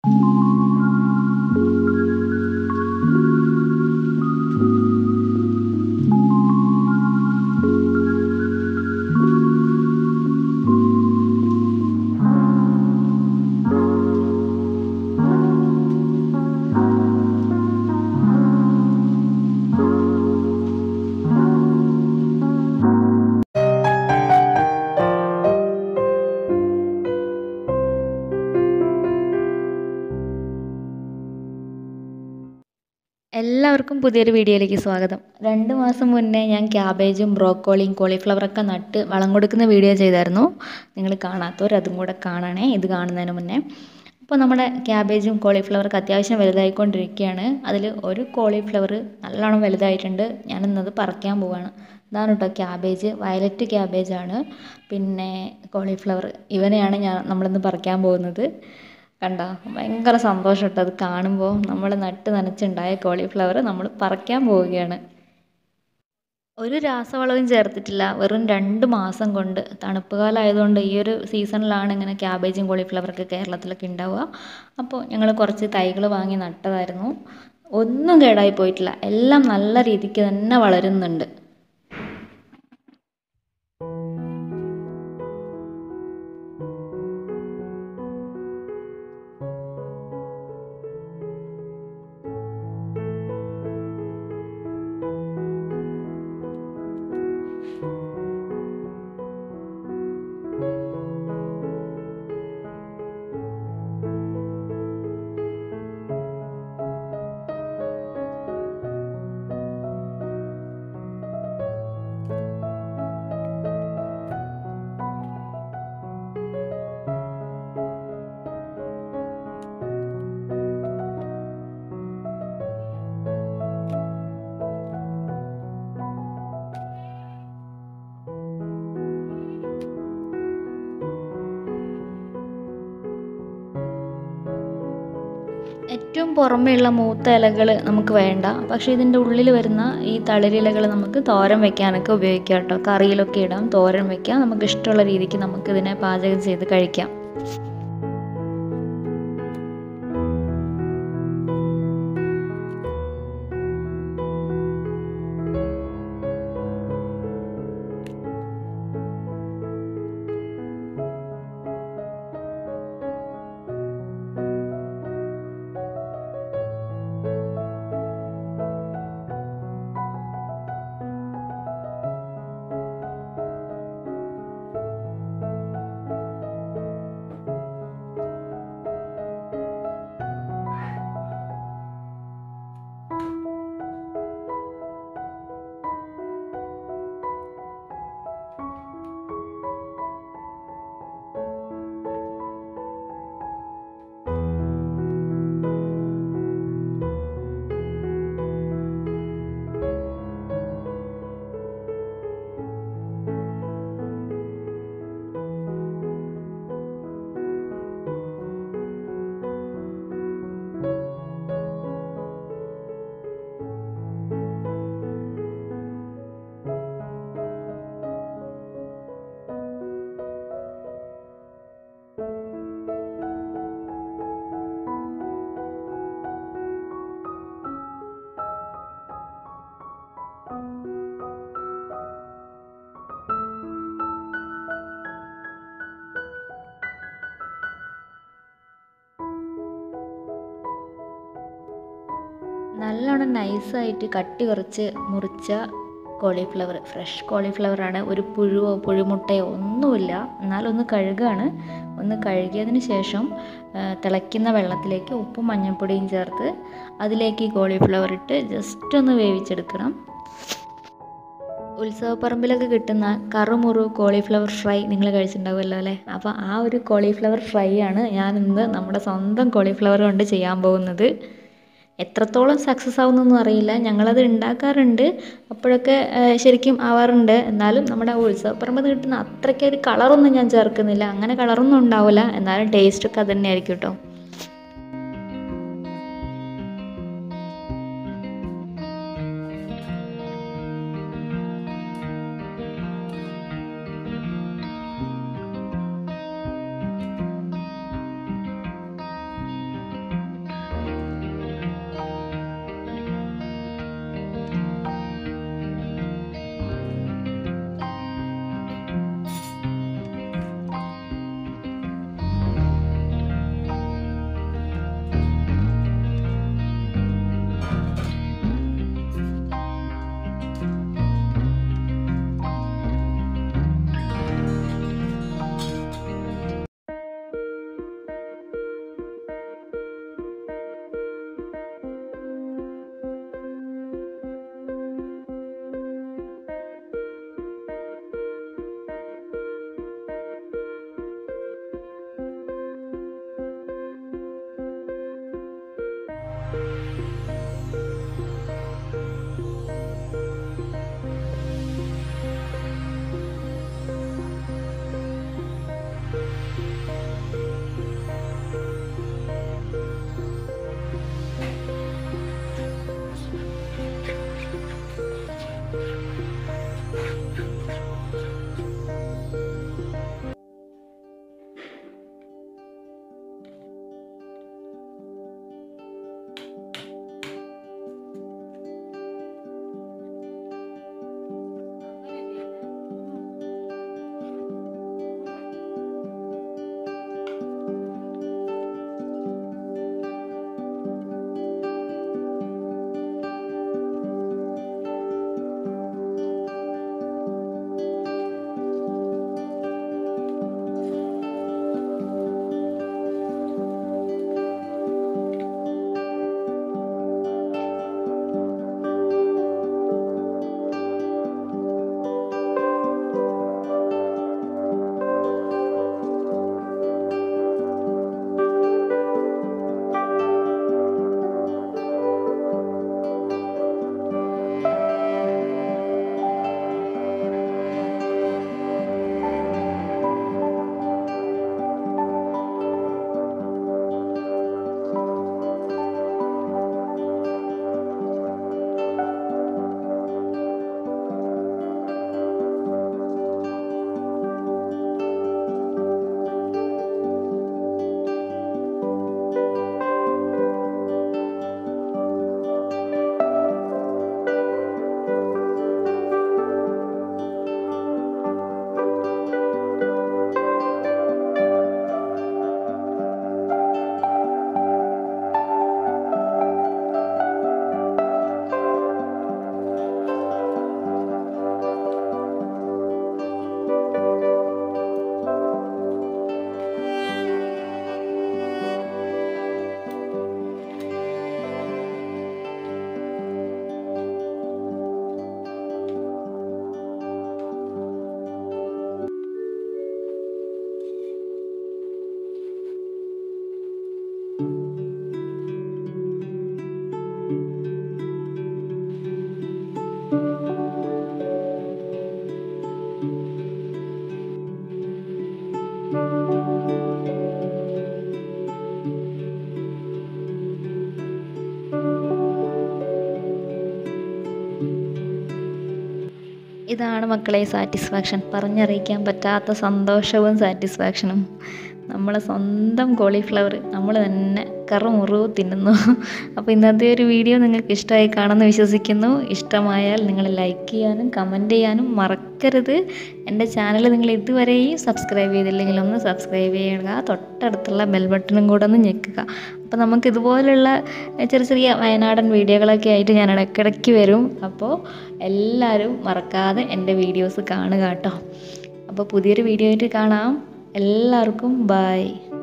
എല്ലാവർക്കും പുതിയൊരു വീഡിയോയിലേക്ക് സ്വാഗതം രണ്ട് മാസം മുന്നേ ഞാൻ ക്യാബേജും ബ്രോക്കോളിയും കോളിഫ്ലവറൊക്കെ നട്ട് വളം കൊടുക്കുന്ന വീഡിയോ ചെയ്തായിരുന്നു നിങ്ങൾ കാണാത്തവർ അതും കൂടെ കാണണേ ഇത് കാണുന്നതിന് മുന്നേ അപ്പോൾ നമ്മുടെ ക്യാബേജും കോളിഫ്ലവറൊക്കെ അത്യാവശ്യം വലുതായിക്കൊണ്ടിരിക്കുകയാണ് അതിൽ ഒരു കോളിഫ്ലവർ നല്ലോണം വലുതായിട്ടുണ്ട് ഞാനിന്നത് പറിക്കാൻ പോവാണ് ഇതാണ് കേട്ടോ ക്യാബേജ് വയലറ്റ് ക്യാബേജാണ് പിന്നെ കോളിഫ്ലവർ ഇവനെയാണ് ഞാൻ നമ്മളിന്ന് പറിക്കാൻ പോകുന്നത് കണ്ടോ ഭയങ്കര സന്തോഷം കേട്ടോ അത് കാണുമ്പോൾ നമ്മൾ നട്ട് നനച്ചുണ്ടായ കോളിഫ്ലവർ നമ്മൾ പറിക്കാൻ പോവുകയാണ് ഒരു രാസവളവും ചേർത്തിട്ടില്ല വെറും രണ്ട് മാസം കൊണ്ട് തണുപ്പ് കാലമായതുകൊണ്ട് ഈ ഒരു സീസണിലാണ് ഇങ്ങനെ ക്യാബേജും കോളിഫ്ലവറൊക്കെ കേരളത്തിലൊക്കെ ഉണ്ടാവുക അപ്പോൾ ഞങ്ങൾ കുറച്ച് തൈകൾ വാങ്ങി നട്ടതായിരുന്നു ഒന്നും കേടായി പോയിട്ടില്ല എല്ലാം നല്ല രീതിക്ക് തന്നെ വളരുന്നുണ്ട് ഏറ്റവും പുറമേയുള്ള മൂത്ത ഇലകൾ നമുക്ക് വേണ്ട പക്ഷേ ഇതിൻ്റെ ഉള്ളിൽ വരുന്ന ഈ തളിരിലകൾ നമുക്ക് തോരൻ വെക്കാനൊക്കെ ഉപയോഗിക്കാം കേട്ടോ കറിയിലൊക്കെ ഇടാം തോരൻ വെക്കാം നമുക്ക് ഇഷ്ടമുള്ള രീതിക്ക് നമുക്ക് ഇതിനെ പാചകം ചെയ്ത് കഴിക്കാം നല്ലോണം നൈസായിട്ട് കട്ടി കുറച്ച് മുറിച്ച കോളിഫ്ലവർ ഫ്രഷ് കോളിഫ്ലവറാണ് ഒരു പുഴുവോ പുഴുമുട്ടയോ ഒന്നുമില്ല എന്നാലൊന്ന് കഴുകാണ് ഒന്ന് കഴുകിയതിന് ശേഷം തിളയ്ക്കുന്ന വെള്ളത്തിലേക്ക് ഉപ്പും മഞ്ഞൾപ്പൊടിയും ചേർത്ത് അതിലേക്ക് ഈ കോളിഫ്ലവർ ഇട്ട് ജസ്റ്റ് ഒന്ന് വേവിച്ചെടുക്കണം ഉത്സവപ്പറമ്പിലൊക്കെ കിട്ടുന്ന കറുമുറു കോളിഫ്ലവർ ഫ്രൈ നിങ്ങൾ കഴിച്ചിട്ടുണ്ടാവുമല്ലോ അല്ലേ അപ്പോൾ ആ ഒരു കോളിഫ്ലവർ ഫ്രൈ ആണ് ഞാൻ ഇന്ന് നമ്മുടെ സ്വന്തം കോളിഫ്ലവർ കൊണ്ട് ചെയ്യാൻ പോകുന്നത് എത്രത്തോളം സക്സസ് ആവുന്നൊന്നും അറിയില്ല ഞങ്ങളത് ഉണ്ടാക്കാറുണ്ട് അപ്പോഴൊക്കെ ശരിക്കും ആവാറുണ്ട് എന്നാലും നമ്മുടെ ഉത്സവപ്പറമ്പ് കിട്ടുന്ന അത്രയ്ക്ക് ഒരു കളറൊന്നും ഞാൻ ചേർക്കുന്നില്ല അങ്ങനെ കളറൊന്നും ഉണ്ടാവില്ല എന്നാലും ടേസ്റ്റൊക്കെ അത് തന്നെ ആയിരിക്കും കേട്ടോ ഇതാണ് മക്കളെ സാറ്റിസ്ഫാക്ഷൻ പറഞ്ഞറിയിക്കാൻ പറ്റാത്ത സന്തോഷവും സാറ്റിസ്ഫാക്ഷനും നമ്മളെ സ്വന്തം കോളിഫ്ലവർ നമ്മൾ തന്നെ കറുമുറു തിന്നുന്നു അപ്പോൾ ഇന്നത്തെ ഒരു വീഡിയോ നിങ്ങൾക്ക് ഇഷ്ടമായി കാണുമെന്ന് വിശ്വസിക്കുന്നു ഇഷ്ടമായാൽ നിങ്ങൾ ലൈക്ക് ചെയ്യാനും കമൻറ്റ് ചെയ്യാനും മറക്കരുത് എൻ്റെ ചാനൽ നിങ്ങൾ ഇതുവരെയും സബ്സ്ക്രൈബ് ചെയ്തില്ലെങ്കിൽ ഒന്ന് സബ്സ്ക്രൈബ് ചെയ്യുക തൊട്ടടുത്തുള്ള ബെൽ ബട്ടണും കൂടെ ഒന്ന് ഞെക്കുക അപ്പോൾ നമുക്ക് ഇതുപോലുള്ള ചെറിയ ചെറിയ വയനാടൻ വീഡിയോകളൊക്കെ ആയിട്ട് ഞാൻ ഇടയ്ക്കിടയ്ക്ക് വരും അപ്പോൾ എല്ലാവരും മറക്കാതെ എൻ്റെ വീഡിയോസ് കാണുക കേട്ടോ അപ്പോൾ പുതിയൊരു വീഡിയോ ആയിട്ട് കാണാം എല്ലാവർക്കും ബായ്